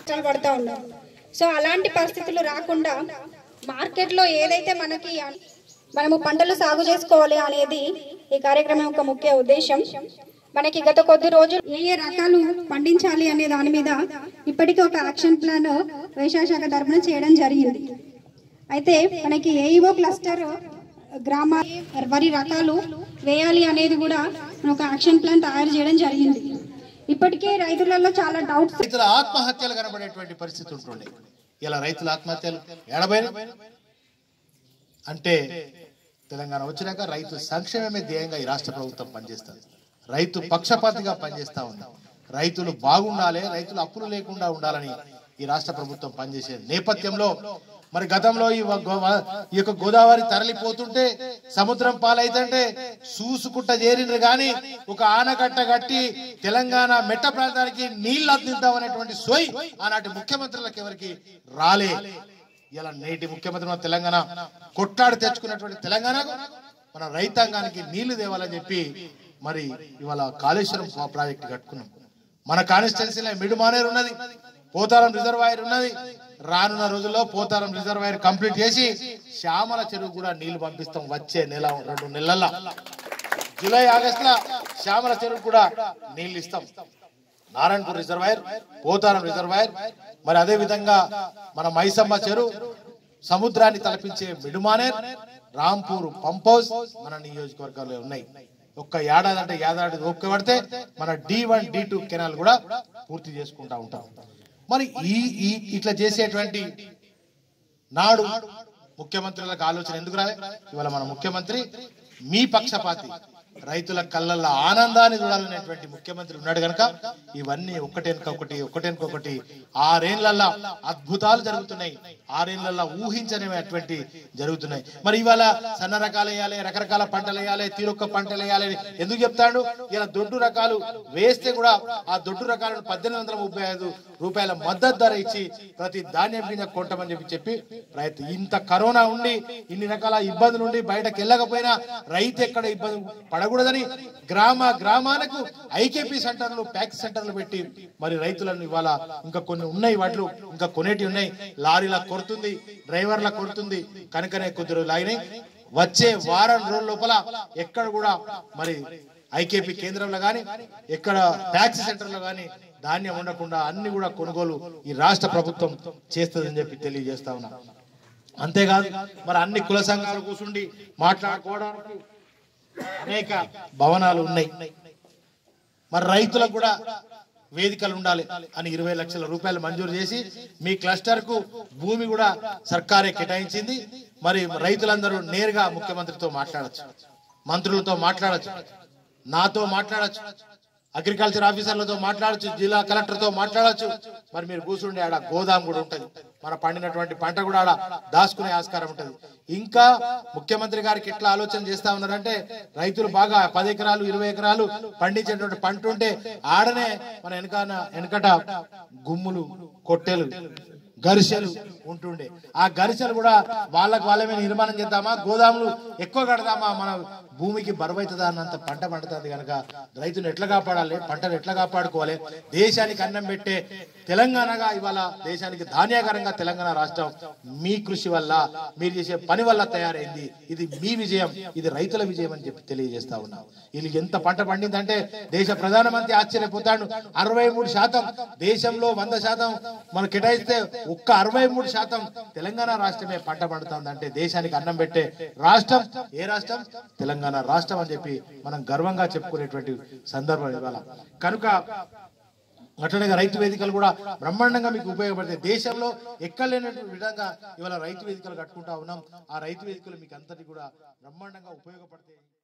కష్టాలు పడతా ఉన్నాం సో అలాంటి పరిస్థితులు రాకుండా మార్కెట్లో ఏదైతే మనకి మనము పంటలు సాగు చేసుకోవాలి అనేది ఈ కార్యక్రమం యొక్క ముఖ్య ఉద్దేశం మనకి గత కొద్ది రోజులు ఏ ఏ రకాలు పండించాలి అనే దాని మీద ఇప్పటికీ ఒక యాక్షన్ ప్లాన్ వ్యవసాయ శాఖ తరఫున చేయడం జరిగింది అయితే మనకి ఏఈఓ క్లస్టర్ గ్రామ వరి రకాలు వేయాలి అనేది కూడా మనం ఒక యాక్షన్ ప్లాన్ తయారు చేయడం జరిగింది ఇప్పటికే రైతులలో చాలా డౌట్స్ రైతుల ఆత్మహత్యలు కనబడేటువంటి పరిస్థితి ఉంటుండే ఇలా రైతుల ఆత్మహత్యలు ఎడబైన అంటే తెలంగాణ వచ్చినాక రైతు సంక్షేమమే ధ్యేయంగా ఈ రాష్ట్ర ప్రభుత్వం పనిచేస్తుంది రైతు పక్షపాతిగా పనిచేస్తా ఉంది రైతులు బాగుండాలి రైతులు అప్పులు లేకుండా ఉండాలని ఈ రాష్ట్ర ప్రభుత్వం పనిచేసే నేపథ్యంలో మరి గతంలో ఈ వ- గో- ఈ యొక్క గోదావరి తరలిపోతుంటే సముద్రం పాలైతుంటే చూసుకుంట చేరిన గాని ఒక ఆనకట్ట కట్టి తెలంగాణ మెట్ట ప్రాంతానికి నీళ్లు అందిద్దామనేటువంటి సోయి ఆనాటి ముఖ్యమంత్రులకు ఎవరికి రాలే ఇలా నేటి ముఖ్యమంత్రి మన తెలంగాణ కొట్లాడి తెచ్చుకున్నటువంటి తెలంగాణకు మన రైతాంగానికి నీళ్లు తేవాలని చెప్పి మరి ఇవాళ కాళేశ్వరం ప్రా- ప్రాజెక్టు కట్టుకున్నాం మన కాన్స్టిట్యున్సీలో మిడుమానేరు ఉన్నది పోతారం రిజర్వాయర్ ఉన్నది రానున్న రోజుల్లో పోతారం రిజర్వాయర్ కంప్లీట్ చేసి శ్యామల చెరువు కూడా నీళ్లు పంపిస్తాం వచ్చే నెల రెండు నెలల జూలై ఆగస్ట్ లా శ్యామల చెరువు కూడా నీళ్లు ఇస్తాం నారాయణపూర్ రిజర్వాయర్ పోతారం రిజర్వాయర్ మరి అదే విధంగా మన మైసమ్మ చెరువు సముద్రాన్ని తలపించే మిడుమానేర్ రాంపూర్ పంప్ హౌస్ మన నియోజకవర్గాల్లో ఉన్నాయి ఒక్క ఏడాది అంటే ఏడాది ఓపిక పడితే మన D one D two canal కూడా పూర్తి చేసుకుంటా ఉంటాం మరి ఈ ఈ ఇట్లా చేసేటువంటి నాడు ముఖ్యమంత్రులకు ఆలోచన ఎందుకు రాలే ఇవాళ మన ముఖ్యమంత్రి మీ పక్షపాతి రైతుల కళ్ళల్లో ఆనందాన్ని చూడాలనేటువంటి ముఖ్యమంత్రి ఉన్నాడు గనక ఇవన్నీ ఒక్కటెనక ఒకటి ఒక్కటెనక ఒకటి ఆరేళ్లల్లా అద్భుతాలు జరుగుతున్నాయి ఆరేళ్లల్లా ఊహించనిటువంటి జరుగుతున్నాయి మరి ఇవాళ సన్న రకాలు వేయాలి రకరకాల పంటలు వేయాలి తీరొక్క పంటలు వేయాలి అని ఎందుకు చెప్తాడు ఇలా దొడ్డు రకాలు వేస్తే కూడా ఆ దొడ్డు రకాలను పద్దెనిమిది వందల ముప్పై ఐదు రూపాయల మద్దతు ధర ఇచ్చి ప్రతి ధాన్యం గింజ కొంటామని చెప్పి చెప్పి రైతు ఇంత కరోనా ఉండి ఇన్ని రకాల ఇబ్బందులు ఉండి బయటకు వెళ్ళకపోయినా రైతు ఎక్కడ ఇబ్బంది పడకూడదని గ్రామ గ్రామాలకు ఐకేపీ సెంటర్లు ప్యాక్ సెంటర్లు పెట్టి మరి రైతులను ఇవాళ ఇంకా కొన్ని ఉన్నాయి వాటిలో ఇంకా కొనేటి ఉన్నాయి లారీల కొడుతుంది డ్రైవర్ల కొడుతుంది కనుకనే కొద్ది రోజులు ఆగినాయి వచ్చే వారం రోజుల లోపల ఎక్కడ కూడా మరి ఐకేపీ కేంద్రంలో గాని ఎక్కడ ట్యాక్సీ సెంటర్లో గాని ధాన్యం ఉండకుండా అన్ని కూడా కొనుగోలు ఈ రాష్ట్ర ప్రభుత్వం చేస్తుందని చెప్పి తెలియజేస్తా ఉన్నా అంతేకాదు మరి అన్ని కుల సంఘాలు కూర్చుండి మాట్లాడుకోవడానికి అనేక భవనాలు ఉన్నాయి మరి రైతులకు కూడా వేదికలు ఉండాలి అని ఇరవై లక్షల రూపాయలు మంజూరు చేసి మీ క్లస్టర్ కు భూమి కూడా సర్కారే కేటాయించింది మరి రైతులందరూ నేరుగా ముఖ్యమంత్రితో మాట్లాడచ్చు మంత్రులతో మాట్లాడచ్చు నాతో మాట్లాడచ్చు అగ్రికల్చర్ ఆఫీసర్లతో మాట్లాడచ్చు జిల్లా కలెక్టర్ తో మాట్లాడచ్చు మరి మీరు కూర్చుండే ఆడ గోదాం కూడా ఉంటది మన పండినటువంటి పంట కూడా ఆడ దాచుకునే ఆస్కారం ఉంటది ఇంకా ముఖ్యమంత్రి గారికి ఎట్లా ఆలోచన చేస్తా ఉన్నారంటే రైతులు బాగా పది ఎకరాలు ఇరవై ఎకరాలు పండించేటువంటి పంట ఉంటే ఆడనే మన వెనకాన వెనకట గుమ్ములు కొట్టెలు గరిసెలు ఉంటుండే ఆ గరిసెలు కూడా వాళ్ళకి వాళ్ళమే నిర్మాణం చేద్దామా గోదాములు ఎక్కువ కడదామా మన భూమికి బరువైతుందా అన్నంత పంట పండుతుంది కనుక రైతును ఎట్లా కాపాడాలి పంటను ఎట్లా కాపాడుకోవాలి దేశానికి అన్నం పెట్టే తెలంగాణగా ఇవాళ దేశానికి ధాన్యాకరంగా తెలంగాణ రాష్ట్రం మీ కృషి వల్ల మీరు చేసే పని వల్ల తయారైంది ఇది మీ విజయం ఇది రైతుల విజయం అని చెప్పి తెలియజేస్తా ఉన్నాం వీళ్ళు ఎంత పంట పండిందంటే దేశ ప్రధానమంత్రి ఆశ్చర్యపోతాడు అరవై మూడు శాతం దేశంలో వంద శాతం మనం కేటాయిస్తే ఒక్క అరవై మూడు శాతం తెలంగాణ రాష్ట్రమే పంట పండుతుంది అంటే దేశానికి అన్నం పెట్టే రాష్ట్రం ఏ రాష్ట్రం తెలంగాణ రాష్ట్రం అని చెప్పి మనం గర్వంగా చెప్పుకునేటువంటి సందర్భం ఇవాళ కనుక అట్లనే రైతు వేదికలు కూడా బ్రహ్మాండంగా మీకు ఉపయోగపడతాయి దేశంలో ఎక్కడ లేనటువంటి విధంగా ఇవాళ రైతు వేదికలు కట్టుకుంటా ఉన్నాం ఆ రైతు వేదికలు మీకు అంతటి కూడా బ్రహ్మాండంగా ఉపయోగపడతాయి